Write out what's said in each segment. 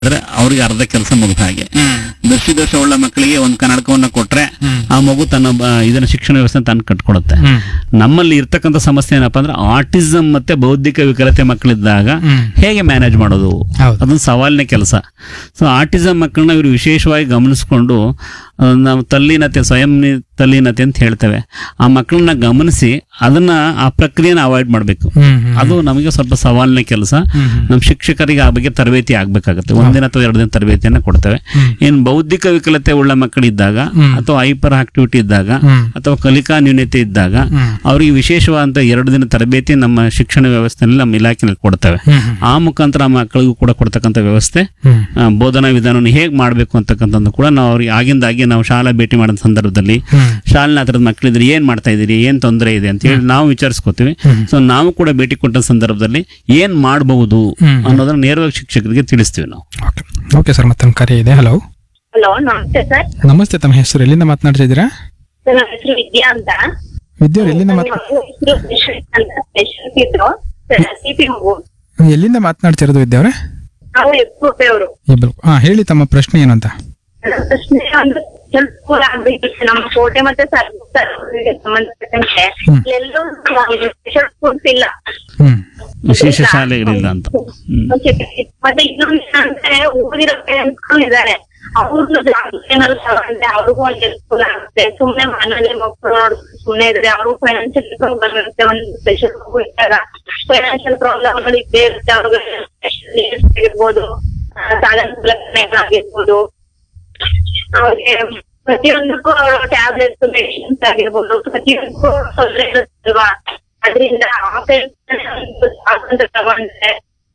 ಅಂದ್ರೆ ಅವ್ರಿಗೆ ಅರ್ಧ ಕೆಲಸ ಮುಗಿದ ಹಾಗೆ ದೃಷ್ಟಿ ದೋಷ ಉಳ್ಳ ಮಕ್ಕಳಿಗೆ ಒಂದು ಕನ್ನಡಕವನ್ನ ಕೊಟ್ರೆ ಆ ಮಗು ತನ್ನ ಬ- ಇದನ್ನ ಶಿಕ್ಷಣ ವ್ಯವಸ್ಥೆ ತಾನು ಕಟ್ಕೊಡುತ್ತೆ ನಮ್ಮಲ್ಲಿ ಇರ್ತಕ್ಕಂಥ ಸಮಸ್ಯೆ ಏನಪ್ಪಾ ಅಂದ್ರೆ ಆಟಿಸಮ್ ಮತ್ತೆ ಬೌದ್ಧಿಕ ವಿಕಲತೆ ಮಕ್ಕಳಿದ್ದಾಗ ಹೇಗೆ ಮ್ಯಾನೇಜ್ ಮಾಡೋದು ಹೌದು. ಅದೊಂದು ಸವಾಲಿನ ಕೆಲಸ ಸೊ ಆಟಿಸಮ್ ಮಕ್ಕಳನ್ನ ಇವರು ವಿಶೇಷವಾಗಿ ಗಮನಿಸ್ಕೊಂಡು ಆ, ನಾವು ತಲ್ಲೀನತೆ ಸ್ವಯಂ ನಿ- ತಲ್ಲೀನತೆ ಅಂತ ಹೇಳ್ತೇವೆ ಆ ಮಕ್ಕಳನ್ನ ಗಮನಿಸಿ ಅದನ್ನ ಆ ಪ್ರಕ್ರಿಯೆನ ಅವಾಯ್ಡ್ ಮಾಡಬೇಕು ಅದು ನಮಗೆ ಸ್ವಲ್ಪ ಸವಾಲಿನ ಕೆಲಸ ನಮ್ಮ ಶಿಕ್ಷಕರಿಗೆ ಆ ಬಗ್ಗೆ ತರಬೇತಿ ಆಗ್ಬೇಕಾಗುತ್ತೆ ಒಂದಿನ ಅಥವಾ ಎರಡು ದಿನ ತರಬೇತಿಯನ್ನ ಕೊಡ್ತೇವೆ ಇನ್ನು ಬೌದ್ಧಿಕ ವಿಕಲತೆ ಉಳ್ಳ ಮಕ್ಕಳಿದ್ದಾಗ ಅಥವಾ ಹೈಪರ್ ಆಕ್ಟಿವಿಟಿ ಇದ್ದಾಗ ಅಥವಾ ಕಲಿಕಾ ನ್ಯೂನತೆ ಇದ್ದಾಗ ಅವರಿಗೆ ವಿಶೇಷವಾದಂತ ಎರಡು ದಿನ ತರಬೇತಿ ನಮ್ಮ ಶಿಕ್ಷಣ ವ್ಯವಸ್ಥೆಯಲ್ಲಿ ನಮ್ಮ ಇಲಾಖೆಯಲ್ಲಿ ಕೊಡ್ತೇವೆ ಆ ಮುಖಾಂತರ ಆ ಮಕ್ಕಳಿಗೂ ಕೂಡ ಕೊಡ್ತಕ್ಕಂಥ ವ್ಯವಸ್ಥೆ ಆ, ಬೋಧನಾ ವಿಧಾನವನ್ನು ಹೇಗೆ ಮಾಡಬೇಕು ಅಂತಕ್ಕಂಥದ್ದು ಕೂಡ ನಾವು ಅವ್ರಿಗೆ ಆಗಿಂದಾಗೆ ನಾವು ಶಾಲಾ ಭೇಟಿ ಮಾಡಿದ ಸಂದರ್ಭದಲ್ಲಿ ಶಾಲೆನ ಆ ಥರದ ಮಕ್ಕಳಿದ್ರೆ ಏನ್ ಮಾಡ್ತಾ ಇದ್ದೀರಿ ಏನ್ ತೊಂದರೆ ಇದೆ ಅಂತ ಹೇಳಿ ನಾವು ವಿಚಾರಿಸ್ಕೋತೀವಿ ಸೊ ನಾವು ಕೂಡ ಭೇಟಿ ಕೊಟ್ಟ ಸಂದರ್ಭದಲ್ಲಿ ಏನ್ ಮಾಡಬಹುದು ಅನ್ನೋದನ್ನ ನೇರವಾಗಿ ಶಿಕ್ಷಕರಿಗೆ ತಿಳಿಸ್ತೀವಿ ನಾವು ಓಕೆ ಓಕೆ ಸರ್ ಮತ್ತೊಂದು ಕರೆ ಇದೆ ಹಲೋ ಹಲೋ ನಮಸ್ತೆ ಸರ್ ನಮಸ್ತೆ ತಮ್ಮ ಹೆಸರು ಎಲ್ಲಿಂದ ಮಾತನಾಡ್ತಾ ಇದ್ದೀರಾ ಸರ್ ನನ್ನ ಹೆಸರು ವಿದ್ಯಾ ಅಂತ ವಿದ್ಯಾ ಅವ್ರು ಎಲ್ಲಿಂದ ಮಾತ್ ನನ್ನ ಹೆಸರು ಯಶ್ವಂತ್ ಅಂತ ಸ್ಪೆಷಲ್ ಇದ್ರು ಸಿಪಿ ಮಗು ಎಲ್ಲಿಂದ ಮಾತನಾಡ್ತಿರೋದು ವಿದ್ಯಾ ಅವರೇ ನಾವು ಎಪ್ಪೆ ಅವರು ಇಬ್ರು ಹಾ ಹೇಳಿ ತಮ್ಮ ಪ್ರಶ್ನೆ ಏನು ಅಂತ ನನ್ನ ಪ್ರಶ್ನೆ ಒಂದು ಸ್ವಲ್ಪ ದೂರ ಆಗ್ಬೇಕು ನಮ್ಮ ಕೋಟೆ ಮತ್ತೆ ಸರ್ಕಾರಕ್ಕೆ ಸಂಬಂಧಪಟ್ಟಂತೆ ಎಲ್ಲೂ ಸ್ಪೆಷಲ್ ಸ್ಕೂಲ್ಸ್ ಇಲ್ಲ ಹ್ಮ್ ವಿಶೇಷ ಶಾಲೆಗಳಿಲ್ಲ ಅಂತ ಹ್ಮ್. ಮತ್ತೆ ಇನ್ನೊಂದು ಏನಂದ್ರೆ ಊರಿರೋ ಪೇರೆಂಟ್ಸ್ ಇದ್ದಾರೆ ಅವ್ರದ್ದು ಏನಾದ್ರು ಅಂದ್ರೆ ಅವ್ರಿಗೂ ಒಂದು ಹೆಲ್ಪ್ಫುಲ್ ಆಗುತ್ತೆ ಸುಮ್ನೆ ಮನೇಲಿ ಮಕ್ಕಳು ನೋಡ್ ಸುಮ್ನೆ ಇದ್ರೆ ಅವ್ರಿಗೂ ಫೈನಾನ್ಷಿಯಲ್ ಪ್ರಾಬ್ಲಮ್ ಇರುತ್ತೆ ಒಂದು ಸ್ಪೆಷಲ್ ಇದ್ದಾಗ ಫೈನಾನ್ಷಿಯಲ್ ಪ್ರಾಬ್ಲಮ್ ಇದ್ದೇ ಇರುತ್ತೆ ಅವ್ರಿಗೆ ಸ್ಪೆಷಲ್ ನೀಡ್ಸ್ ಆಗಿರ್ಬೋದು ಆ, ಸಾಧನ ಸೌಲಭ್ಯಗಳಾಗಿರ್ಬೋದು ಅವ್ರಿಗೆ ಪ್ರತಿಯೊಂದಕ್ಕೂ ಟ್ಯಾಬ್ಲೆಟ್ಸ್ ಮೆಡಿಸಿನ್ಸ್ ಆಗಿರ್ಬೋದು ಪ್ರತಿಯೊಂದಕ್ಕೂ ತೊಂದರೆ ಇರುತ್ತಲ್ವಾ ಅದರಿಂದ ಆ ಸ್ವಾತಂತ್ರ್ಯ ತಗೊಂಡ್ರೆ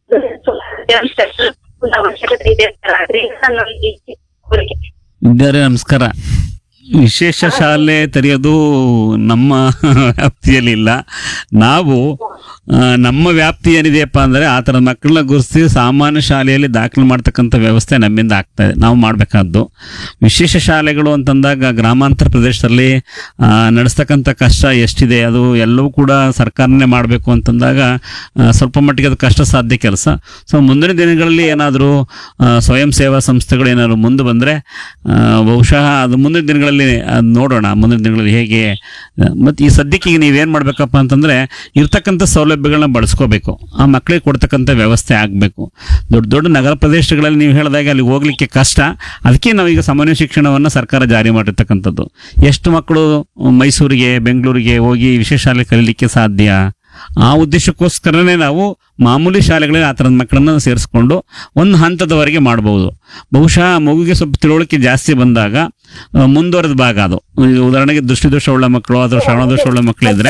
ಸ್ಪೆಷಲ್ ಅವಶ್ಯಕತೆ ಇದೆ ಅದರಿಂದ ನಮ್ಗೆ ಈ ಕೋರಿಕೆ ವಿದ್ಯಾರ್ಥಿ ನಮಸ್ಕಾರ ವಿಶೇಷ ಶಾಲೆ ತೆರೆಯೋದು ನಮ್ಮ ವ್ಯಾಪ್ತಿಯಲ್ಲಿ ಇಲ್ಲ ನಾವು ಆ, ನಮ್ಮ ವ್ಯಾಪ್ತಿ ಏನಿದೆಯಪ್ಪ ಅಂದರೆ ಆ ಥರದ ಮಕ್ಕಳನ್ನ ಗುರುತಿಸಿ ಸಾಮಾನ್ಯ ಶಾಲೆಯಲ್ಲಿ ದಾಖಲು ಮಾಡ್ತಕ್ಕಂಥ ವ್ಯವಸ್ಥೆ ನಮ್ಮಿಂದ ಆಗ್ತಾ ಇದೆ ನಾವು ಮಾಡಬೇಕಾದ್ದು ವಿಶೇಷ ಶಾಲೆಗಳು ಅಂತಂದಾಗ ಗ್ರಾಮಾಂತರ ಪ್ರದೇಶದಲ್ಲಿ ಆ, ನಡೆಸ್ತಕ್ಕಂಥ ಕಷ್ಟ ಎಷ್ಟಿದೆ ಅದು ಎಲ್ಲವೂ ಕೂಡ ಸರ್ಕಾರನೇ ಮಾಡಬೇಕು ಅಂತಂದಾಗ ಆ, ಸ್ವಲ್ಪ ಮಟ್ಟಿಗೆ ಅದು ಕಷ್ಟ ಸಾಧ್ಯ ಕೆಲಸ ಸೊ ಮುಂದಿನ ದಿನಗಳಲ್ಲಿ ಏನಾದರೂ ಸ್ವಯಂ ಸೇವಾ ಸಂಸ್ಥೆಗಳು ಏನಾದ್ರು ಮುಂದೆ ಬಂದರೆ ಬಹುಶಃ ಅದು ಮುಂದಿನ ದಿನಗಳಲ್ಲಿ ಅದ್ ನೋಡೋಣ ಮುಂದಿನ ದಿನಗಳಲ್ಲಿ ಹೇಗೆ ಮತ್ತು ಈ ಸದ್ಯಕ್ಕೆ ಈಗ ನೀವೇನು ಮಾಡಬೇಕಪ್ಪ ಅಂತಂದರೆ ಇರ್ತಕ್ಕಂಥ ಸೌಲಭ್ಯಗಳನ್ನ ಬಳಸ್ಕೋಬೇಕು ಆ ಮಕ್ಕಳಿಗೆ ಕೊಡ್ತಕ್ಕಂಥ ವ್ಯವಸ್ಥೆ ಆಗಬೇಕು ದೊಡ್ಡ ದೊಡ್ಡ ನಗರ ಪ್ರದೇಶಗಳಲ್ಲಿ ನೀವು ಹೇಳಿದಾಗ ಅಲ್ಲಿ ಹೋಗ್ಲಿಕ್ಕೆ ಕಷ್ಟ ಅದಕ್ಕೆ ನಾವೀಗ ಸಾಮಾನ್ಯ ಶಿಕ್ಷಣವನ್ನು ಸರ್ಕಾರ ಜಾರಿ ಮಾಡಿರ್ತಕ್ಕಂಥದ್ದು ಎಷ್ಟು ಮಕ್ಕಳು ಮೈಸೂರಿಗೆ ಬೆಂಗಳೂರಿಗೆ ಹೋಗಿ ವಿಶೇಷ ಶಾಲೆ ಕಲೀಲಿಕ್ಕೆ ಸಾಧ್ಯ ಆ ಉದ್ದೇಶಕ್ಕೋಸ್ಕರನೇ ನಾವು ಮಾಮೂಲಿ ಶಾಲೆಗಳಲ್ಲಿ ಆ ಥರದ ಮಕ್ಕಳನ್ನು ಸೇರಿಸ್ಕೊಂಡು ಒಂದು ಹಂತದವರೆಗೆ ಮಾಡ್ಬೋದು ಬಹುಶಃ ಆ ಮಗುಗೆ ಸ್ವಲ್ಪ ತಿಳುವಳಿಕೆ ಜಾಸ್ತಿ ಬಂದಾಗ ಆ, ಮುಂದುವರೆದ ಭಾಗ ಅದು ಈಗ ಉದಾಹರಣೆಗೆ ದೃಷ್ಟಿದೋಷ ಉಳ್ಳ ಮಕ್ಕಳು ಅಥವಾ ಶ್ರವಣದೋಷ ಉಳ್ಳ ಮಕ್ಕಳಿದ್ರೆ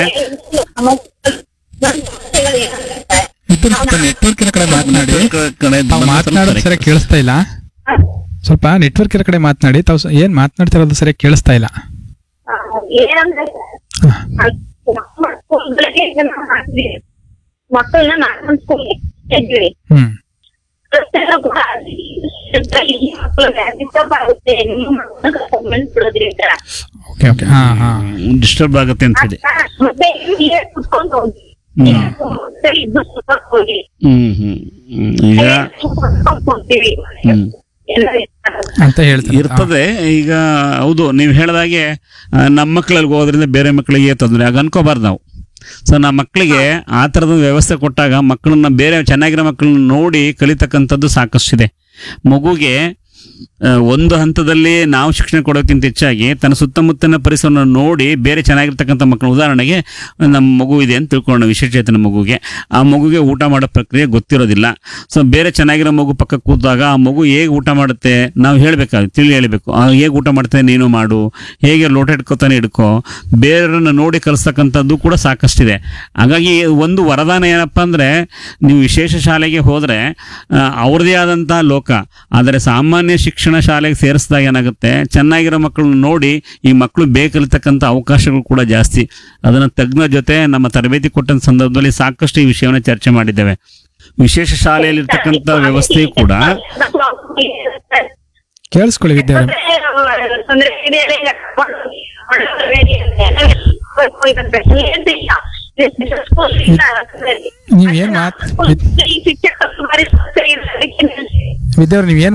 ಇಬ್ರು ಸ್ವಲ್ಪ ನೆಟ್ವರ್ಕ್ ಇರೋ ಕಡೆ ಮಾತನಾಡಿ ಕಡೆ ತಾವು ಮಾತನಾಡೋದು ಸರಿಯಾಗಿ ಕೇಳಿಸ್ತಾ ಇಲ್ಲ ಸ್ವಲ್ಪ ನೆಟ್ವರ್ಕ್ ಇರೋ ಕಡೆ ಮಾತನಾಡಿ ತಾವು ಸ- ಏನ್ ಮಾತನಾಡ್ತಿರೋದು ಸರಿಯಾಗಿ ಕೇಳಿಸ್ತಾ ಇಲ್ಲ ಏನಂದ್ರೆ ಮಕ್ಕಳನ್ನ ನಾನು ಸ್ಕೂಲ್ ಇದ್ವಿ ಹ್ಮ್ ಪ್ರತಿಯೊಂದು ಕೂಡ ಈ ಮಕ್ಕಳು ಡಿಸ್ಟರ್ಬ್ ಆಗುತ್ತೆ ನಿಮ್ಮ ಮಕ್ಕಳನ್ನ ಕರ್ಕೊಂಡ್ ಬಿಡೋದ್ರಿಂದ ಓಕೆ ಓಕೆ ಹಾ ಹಾ ಡಿಸ್ಟರ್ಬ್ ಆಗುತ್ತೆ ಅಂತ ಹೇಳಿ ಮತ್ತೆ ಇಲ್ಲೇ ಕುತ್ಕೊಂಡು ಹೋಗಿ ಮತ್ತೆ ಇದ್ದು ಸುತ್ತಕ್ ಹೋಗಿ ಹ್ಮ್ ಹ್ಮ್ ಹ್ಮ್. ಈಗ ಹೋಗ್ತೀವಿ ಹ್ಮ್ ಎಲ್ಲ ಅಂತ ಹೇಳ್ತಾರೆ ಇರ್ತದೆ ಈಗ ಹೌದು ನೀವು ಹೇಳ್ದಾಗೆ ಆ, ನಮ್ಮ ಮಕ್ಕಳಲ್ಲಿ ಹೋಗೋದ್ರಿಂದ ಬೇರೆ ಮಕ್ಕಳಿಗೆ ತೊಂದರೆ ಆಗ ಅನ್ಕೋಬಾರ್ದು ನಾವು ಸೊ ನಮ್ಮ ಮಕ್ಕಳಿಗೆ ಆ ಥರದ ವ್ಯವಸ್ಥೆ ಕೊಟ್ಟಾಗ ಮಕ್ಕಳನ್ನ ಬೇರೆ ಚೆನ್ನಾಗಿರೋ ಮಕ್ಕಳನ್ನ ನೋಡಿ ಕಲಿತಕ್ಕಂಥದ್ದು ಸಾಕಷ್ಟಿದೆ ಮಗುಗೆ ಆ, ಒಂದು ಹಂತದಲ್ಲಿ ನಾವು ಶಿಕ್ಷಣ ಕೊಡೋಕ್ಕಿಂತ ಹೆಚ್ಚಾಗಿ ತನ್ನ ಸುತ್ತಮುತ್ತಲಿನ ಪರಿಸರವನ್ನು ನೋಡಿ ಬೇರೆ ಚೆನ್ನಾಗಿರ್ತಕ್ಕಂಥ ಮಕ್ಕಳು ಉದಾಹರಣೆಗೆ ನಮ್ಮ ಮಗು ಇದೆ ಅಂತ ತಿಳ್ಕೊಳ್ಳೋಣ ವಿಶೇಷಚೇತನ ಮಗುಗೆ ಆ ಮಗುಗೆ ಊಟ ಮಾಡೋ ಪ್ರಕ್ರಿಯೆ ಗೊತ್ತಿರೋದಿಲ್ಲ ಸೊ ಬೇರೆ ಚೆನ್ನಾಗಿರೋ ಮಗು ಪಕ್ಕ ಕೂತಾಗ ಆ ಮಗು ಹೇಗೆ ಊಟ ಮಾಡುತ್ತೆ ನಾವು ಹೇಳಬೇಕಾಗುತ್ತೆ ತಿಳಿ ಹೇಳಬೇಕು ಹೇಗೆ ಊಟ ಮಾಡ್ತಾನೆ ನೀನು ಮಾಡು ಹೇಗೆ ಲೋಟ ಇಟ್ಕೋತಾನೆ ಹಿಡ್ಕೋ ಬೇರೆಯವ್ರನ್ನ ನೋಡಿ ಕಲಿಸ್ತಕ್ಕಂಥದ್ದು ಕೂಡ ಸಾಕಷ್ಟಿದೆ ಹಾಗಾಗಿ ಒಂದು ವರದಾನ ಏನಪ್ಪ ಅಂದರೆ ನೀವು ವಿಶೇಷ ಶಾಲೆಗೆ ಹೋದರೆ ಅವ್ರದ್ದೇ ಆದಂಥ ಲೋಕ ಆದರೆ ಸಾಮಾನ್ಯ ಶಿಕ್ಷಣ ಶಾಲೆಗೆ ಸೇರಿಸಿದಾಗ ಏನಾಗುತ್ತೆ ಚೆನ್ನಾಗಿರೋ ಮಕ್ಕಳನ್ನ ನೋಡಿ ಈ ಮಕ್ಕಳು ಬೇಕಲಿತಕ್ಕಂಥ ಅವಕಾಶಗಳು ಕೂಡ ಜಾಸ್ತಿ ಅದನ್ನು ತಜ್ಞರ ಜೊತೆ ನಮ್ಮ ತರಬೇತಿ ಕೊಟ್ಟಂತ ಸಂದರ್ಭದಲ್ಲಿ ಸಾಕಷ್ಟು ಈ ವಿಷಯವನ್ನು ಚರ್ಚೆ ಮಾಡಿದ್ದೇವೆ ವಿಶೇಷ ಶಾಲೆಯಲ್ಲಿರ್ತಕ್ಕಂಥ ವ್ಯವಸ್ಥೆಯು ಕೂಡ ಕೇಳಿಸ್ಕೊಳ್ಳಿ ವಿದ್ಯಾ ಅವ್ರೆ. ತೊಂದರೆ ಇದೆಯಲ್ಲ ಈಗ ನೀವ್ ಏನ್ ಮಾತ್- ಈ ಶಿಕ್ಷಕರು ಬಾರಿ ಸಮಸ್ಯೆ ಇದೆ ಅದಕ್ಕೆ ವಿದ್ಯಾವ್ರು ನೀವು ಏನ್